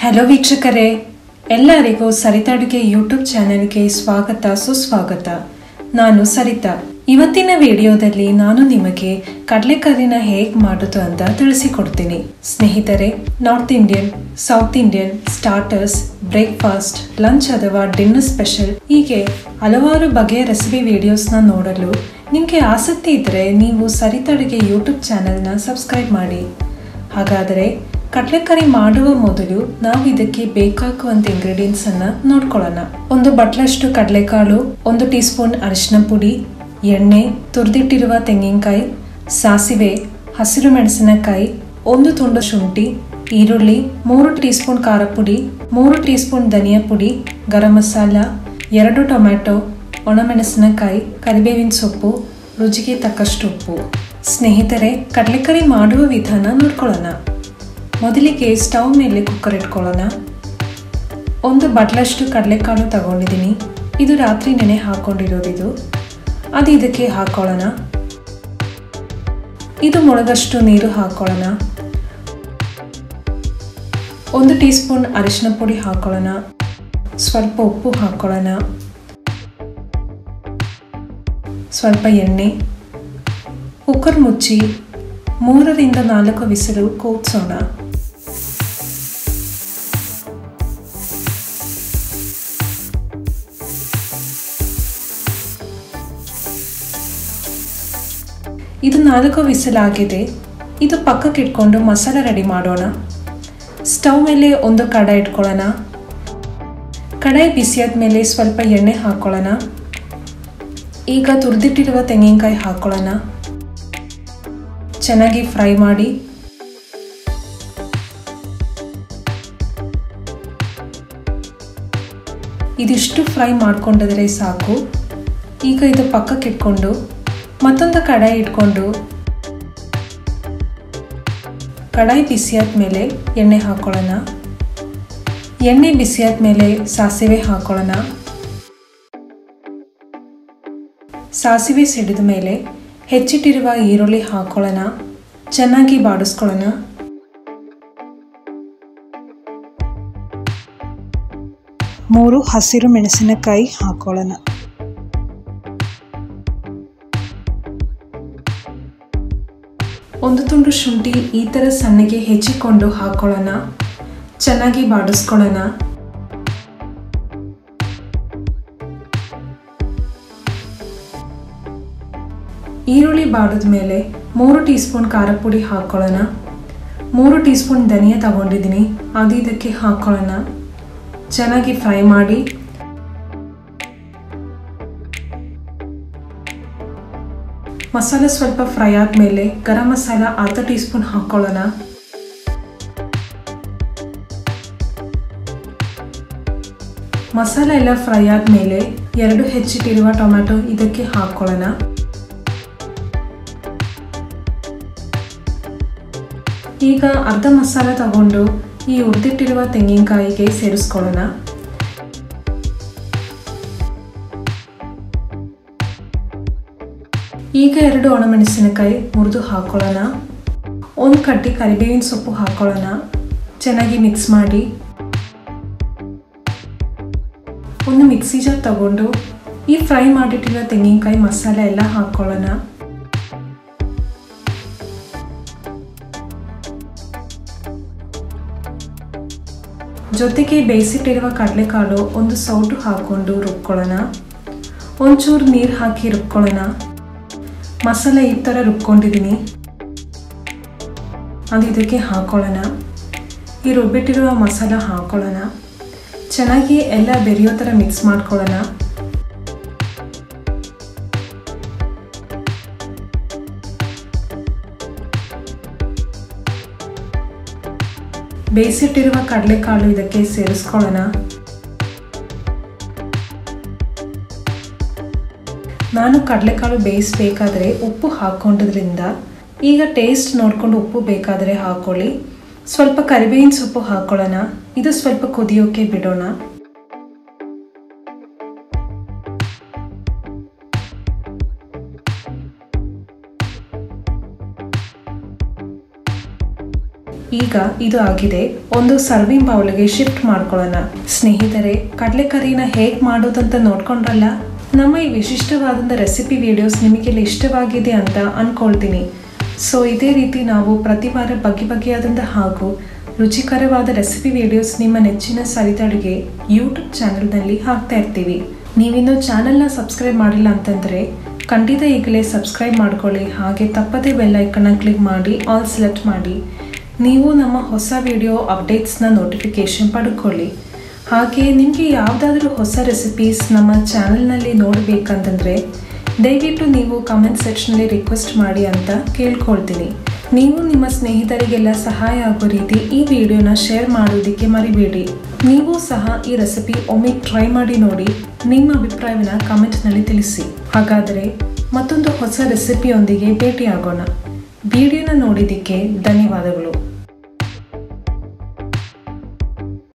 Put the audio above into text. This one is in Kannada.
ಹಲೋ ವೀಕ್ಷಕರೇ ಎಲ್ಲರಿಗೂ ಸರಿತಾ ಅಡುಗೆ ಯೂಟ್ಯೂಬ್ ಚಾನೆಲ್ಗೆ ಸ್ವಾಗತ ಸುಸ್ವಾಗತ ನಾನು ಸರಿತಾ ಇವತ್ತಿನ ವಿಡಿಯೋದಲ್ಲಿ ನಾನು ನಿಮಗೆ ಕಡಲೆಕರಿನ ಹೇಗೆ ಮಾಡೋದು ಅಂತ ತಿಳಿಸಿಕೊಡ್ತೀನಿ ಸ್ನೇಹಿತರೆ north Indian south Indian starters breakfast lunch ಅಥವಾ ಡಿನ್ನರ್ ಸ್ಪೆಷಲ್ ಹೀಗೆ ಹಲವಾರು ಬಗೆಯ ರೆಸಿಪಿ ವಿಡಿಯೋಸ್ನ ನೋಡಲು ನಿಮಗೆ ಆಸಕ್ತಿ ಇದ್ದರೆ ನೀವು ಸರಿತಾ ಅಡುಗೆ ಯೂಟ್ಯೂಬ್ ಚಾನೆಲ್ನ ಸಬ್ಸ್ಕ್ರೈಬ್ ಮಾಡಿ ಹಾಗಾದರೆ ಕಡಲೆಕರಿ ಮಾಡುವ ಮೊದಲು ನಾವು ಇದಕ್ಕೆ ಬೇಕಾಗುವಂತ ಇಂಗ್ರೀಡಿಯೆಂಟ್ಸ್ ಅನ್ನ ನೋಡ್ಕೊಳ್ಳೋಣ ಒಂದು ಬಟ್ಲಷ್ಟು ಕಡಲೆಕಾಳು ಒಂದು ಟೀ ಸ್ಪೂನ್ ಅರಿಶಿನ ಪುಡಿ ಎಣ್ಣೆ ತುರಿದಿಟ್ಟಿರುವ ತೆಂಗಿನಕಾಯಿ ಸಾಸಿವೆ ಹಸಿರು ಮೆಣಸಿನಕಾಯಿ ಒಂದು ತುಂಡು ಶುಂಠಿ ಈರುಳ್ಳಿ ಮೂರು ಟೀ ಸ್ಪೂನ್ ಖಾರ ಪುಡಿ ಮೂರು ಟೀ ಸ್ಪೂನ್ ಧನಿಯಾ ಪುಡಿ ಗರಂ ಮಸಾಲ ಎರಡು ಟೊಮ್ಯಾಟೊ ಒಣಮೆಣಸಿನಕಾಯಿ ಕರಿಬೇವಿನ ಸೊಪ್ಪು ರುಚಿಗೆ ತಕ್ಕಷ್ಟು ಉಪ್ಪು ಸ್ನೇಹಿತರೆ ಕಡಲೆಕರಿ ಮಾಡುವ ವಿಧಾನ ನೋಡ್ಕೊಳ್ಳೋಣ ಮೊದಲಿಗೆ ಸ್ಟವ್ ಮೇಲೆ ಕುಕ್ಕರ್ ಇಟ್ಕೊಳ್ಳೋಣ ಒಂದು ಬಟ್ಲಷ್ಟು ಕಡಲೆಕಾಳು ತಗೊಂಡಿದ್ದೀನಿ ಇದು ರಾತ್ರಿ ನೆನೆ ಹಾಕೊಂಡಿರೋದಿದು ಅದು ಇದಕ್ಕೆ ಹಾಕೊಳ್ಳೋಣ ಇದು ಮೊಳಗಷ್ಟು ನೀರು ಹಾಕೊಳ್ಳೋಣ ಒಂದು ಟೀ ಸ್ಪೂನ್ ಅರಿಶಿನ ಪುಡಿ ಹಾಕೊಳ್ಳೋಣ ಸ್ವಲ್ಪ ಉಪ್ಪು ಹಾಕೊಳ್ಳೋಣ ಸ್ವಲ್ಪ ಎಣ್ಣೆ ಕುಕ್ಕರ್ ಮುಚ್ಚಿ ಮೂರರಿಂದ ನಾಲ್ಕು ವಿಸಿಲು ಕೂಗ್ಸೋಣ ಇದು ನಾಲ್ಕು ವಿಸಿಲ್ ಆಗಿದೆ ಇದು ಪಕ್ಕಕ್ಕೆ ಇಟ್ಕೊಂಡು ಮಸಾಲೆ ರೆಡಿ ಮಾಡೋಣ ಸ್ಟವ್ ಮೇಲೆ ಒಂದು ಕಡಾಯಿ ಇಟ್ಕೊಳ್ಳೋಣ ಕಡಾಯಿ ಬಿಸಿಯಾದ ಮೇಲೆ ಸ್ವಲ್ಪ ಎಣ್ಣೆ ಹಾಕೊಳ್ಳೋಣ ಈಗ ತುರಿದಿಟ್ಟಿರುವ ತೆಂಗಿನಕಾಯಿ ಹಾಕೊಳ್ಳೋಣ ಚೆನ್ನಾಗಿ ಫ್ರೈ ಮಾಡಿ ಇದಿಷ್ಟು ಫ್ರೈ ಮಾಡ್ಕೊಂಡಿದ್ರೆ ಸಾಕು ಈಗ ಇದು ಪಕ್ಕಕ್ಕೆ ಇಟ್ಕೊಂಡು ಮತ್ತೊಂದು ಕಡಾಯಿ ಇಟ್ಕೊಂಡು ಕಡಾಯಿ ಬಿಸಿಯಾದ ಮೇಲೆ ಎಣ್ಣೆ ಹಾಕೊಳ್ಳೋಣ ಎಣ್ಣೆ ಬಿಸಿಯಾದ ಮೇಲೆ ಸಾಸಿವೆ ಹಾಕೊಳ್ಳೋಣ ಸಾಸಿವೆ ಸಿಡಿದ ಮೇಲೆ ಹೆಚ್ಚಿಟ್ಟಿರುವ ಈರುಳ್ಳಿ ಹಾಕೊಳ್ಳೋಣ ಚೆನ್ನಾಗಿ ಬಾಡಿಸ್ಕೊಳ್ಳೋಣ ಮೂರು ಹಸಿರು ಮೆಣಸಿನಕಾಯಿ ಹಾಕೊಳ್ಳೋಣ ಒಂದು ತುಂಡು ಶುಂಠಿ ಈ ಥರ ಸಣ್ಣಗೆ ಹೆಚ್ಚಿಕೊಂಡು ಹಾಕೊಳ್ಳೋಣ ಚೆನ್ನಾಗಿ ಬಾಡಿಸ್ಕೊಳ್ಳೋಣ ಈರುಳ್ಳಿ ಬಾಡಿದ ಮೇಲೆ ಮೂರು ಟೀ ಸ್ಪೂನ್ ಖಾರ ಪುಡಿ ಹಾಕೊಳ್ಳೋಣ ಮೂರು ಟೀ ಸ್ಪೂನ್ ಧನಿಯಾ ತಗೊಂಡಿದ್ದೀನಿ ಅದು ಇದಕ್ಕೆ ಹಾಕೊಳ್ಳೋಣ ಚೆನ್ನಾಗಿ ಫ್ರೈ ಮಾಡಿ ಮಸಾಲೆ ಸ್ವಲ್ಪ ಫ್ರೈ ಆದಮೇಲೆ ಗರಂ ಮಸಾಲ ಅರ್ಧ ಟೀ ಸ್ಪೂನ್ ಹಾಕೊಳ್ಳೋಣ ಮಸಾಲೆ ಎಲ್ಲ ಫ್ರೈ ಆದಮೇಲೆ ಎರಡು ಹೆಚ್ಚಿಟ್ಟಿರುವ ಟೊಮ್ಯಾಟೊ ಇದಕ್ಕೆ ಹಾಕೊಳ್ಳೋಣ ಈಗ ಅರ್ಧ ಮಸಾಲ ತಗೊಂಡು ಈ ಹುರಿದಿಟ್ಟಿರುವ ತೆಂಗಿನಕಾಯಿಗೆ ಸೇರಿಸ್ಕೊಳ್ಳೋಣ ಈಗ ಎರಡು ಒಣಮೆಣಸಿನಕಾಯಿ ಮುರಿದು ಹಾಕೊಳ್ಳೋಣ ಒಂದು ಕಡ್ಡಿ ಕರಿಬೇವಿನ ಸೊಪ್ಪು ಹಾಕೊಳ್ಳೋಣ ಚೆನ್ನಾಗಿ ಮಿಕ್ಸ್ ಮಾಡಿ ಒಂದು ಮಿಕ್ಸಿ ಜಾರ್ ತಗೊಂಡು ಈ ಫ್ರೈ ಮಾಡಿಟ್ಟಿರೋ ತೆಂಗಿನಕಾಯಿ ಮಸಾಲೆ ಎಲ್ಲ ಹಾಕೊಳ್ಳೋಣ ಜೊತೆಗೆ ಬೇಯಿಸಿಟ್ಟಿರುವ ಕಡಲೆಕಾಳು ಒಂದು ಸೌಟು ಹಾಕೊಂಡು ರುಬ್ಕೊಳ್ಳೋಣ ಒಂಚೂರು ನೀರು ಹಾಕಿ ರುಬ್ಕೊಳ್ಳೋಣ ಮಸಾಲೆ ಈ ಥರ ರುಬ್ಕೊಂಡಿದ್ದೀನಿ ಅದು ಇದಕ್ಕೆ ಹಾಕೊಳ್ಳೋಣ ಈ ರುಬ್ಬಿಟ್ಟಿರುವ ಮಸಾಲ ಹಾಕೊಳ್ಳೋಣ ಚೆನ್ನಾಗಿ ಎಲ್ಲ ಬೆರೆಯೋ ಥರ ಮಿಕ್ಸ್ ಮಾಡ್ಕೊಳ್ಳೋಣ ಬೇಯಿಸಿಟ್ಟಿರುವ ಕಡಲೆಕಾಳು ಇದಕ್ಕೆ ಸೇರಿಸ್ಕೊಳ್ಳೋಣ ನಾನು ಕಡಲೆಕಾಳು ಬೇಯಿಸಬೇಕಾದ್ರೆ ಉಪ್ಪು ಹಾಕೊಂಡಿದ್ರಿಂದ ಈಗ ಟೇಸ್ಟ್ ನೋಡಿಕೊಂಡು ಉಪ್ಪು ಬೇಕಾದರೆ ಹಾಕೊಳ್ಳಿ ಸ್ವಲ್ಪ ಕರಿಬೇವಿನ ಸೊಪ್ಪು ಹಾಕೊಳ್ಳೋಣ ಇದು ಸ್ವಲ್ಪ ಕುದಿಯೋಕೆ ಬಿಡೋಣ ಈಗ ಇದು ಆಗಿದೆ ಒಂದು ಸರ್ವಿಂಗ್ ಬೌಲ್ಗೆ ಶಿಫ್ಟ್ ಮಾಡ್ಕೊಳ್ಳೋಣ ಸ್ನೇಹಿತರೆ ಕಡಲೆಕರಿನ ಹೇಗೆ ಮಾಡೋದಂತ ನೋಡ್ಕೊಂಡ್ರಲ್ಲ ನಮ್ಮ ಈ ವಿಶಿಷ್ಟವಾದಂಥ ರೆಸಿಪಿ ವಿಡಿಯೋಸ್ ನಿಮಗೆಲ್ಲ ಇಷ್ಟವಾಗಿದೆ ಅಂತ ಅನ್ಕೊಳ್ತೀನಿ ಸೊ ಇದೇ ರೀತಿ ನಾವು ಪ್ರತಿ ವಾರ ಬಗೆ ಬಗೆಯಾದಂಥ ಹಾಗೂ ರುಚಿಕರವಾದ ರೆಸಿಪಿ ವಿಡಿಯೋಸ್ ನಿಮ್ಮ ನೆಚ್ಚಿನ ಸರಿತಡಿಗೆ ಯೂಟ್ಯೂಬ್ ಚಾನಲ್ನಲ್ಲಿ ಹಾಕ್ತಾ ಇರ್ತೀವಿ ನೀವಿನ್ನೂ ಚಾನಲ್ನ ಸಬ್ಸ್ಕ್ರೈಬ್ ಮಾಡಿಲ್ಲ ಅಂತಂದರೆ ಖಂಡಿತ ಈಗಲೇ ಸಬ್ಸ್ಕ್ರೈಬ್ ಮಾಡ್ಕೊಳ್ಳಿ ಹಾಗೆ ತಪ್ಪದೇ ಬೆಲ್ ಐಕನ್ನ ಕ್ಲಿಕ್ ಮಾಡಿ ಆಲ್ ಸೆಲೆಕ್ಟ್ ಮಾಡಿ ನೀವು ನಮ್ಮ ಹೊಸ ವಿಡಿಯೋ ಅಪ್ಡೇಟ್ಸ್ನ ನೋಟಿಫಿಕೇಶನ್ ಪಡ್ಕೊಳ್ಳಿ ಹಾಗೆ ನಿಮಗೆ ಯಾವುದಾದ್ರೂ ಹೊಸ ರೆಸಿಪೀಸ್ ನಮ್ಮ ಚಾನಲ್ನಲ್ಲಿ ನೋಡಬೇಕಂತಂದರೆ ದಯವಿಟ್ಟು ನೀವು ಕಮೆಂಟ್ ಸೆಕ್ಷನಲ್ಲಿ ರಿಕ್ವೆಸ್ಟ್ ಮಾಡಿ ಅಂತ ಕೇಳ್ಕೊಳ್ತೀನಿ ನೀವು ನಿಮ್ಮ ಸ್ನೇಹಿತರಿಗೆಲ್ಲ ಸಹಾಯ ಆಗೋ ರೀತಿ ಈ ವಿಡಿಯೋನ ಶೇರ್ ಮಾಡೋದಕ್ಕೆ ಮರಿಬೇಡಿ ನೀವು ಸಹ ಈ ರೆಸಿಪಿ ಒಮ್ಮೆ ಟ್ರೈ ಮಾಡಿ ನೋಡಿ ನಿಮ್ಮ ಅಭಿಪ್ರಾಯವನ್ನ ಕಮೆಂಟ್ನಲ್ಲಿ ತಿಳಿಸಿ ಹಾಗಾದರೆ ಮತ್ತೊಂದು ಹೊಸ ರೆಸಿಪಿಯೊಂದಿಗೆ ಭೇಟಿಯಾಗೋಣ ವಿಡಿಯೋನ ನೋಡಿದ್ದಕ್ಕೆ ಧನ್ಯವಾದಗಳು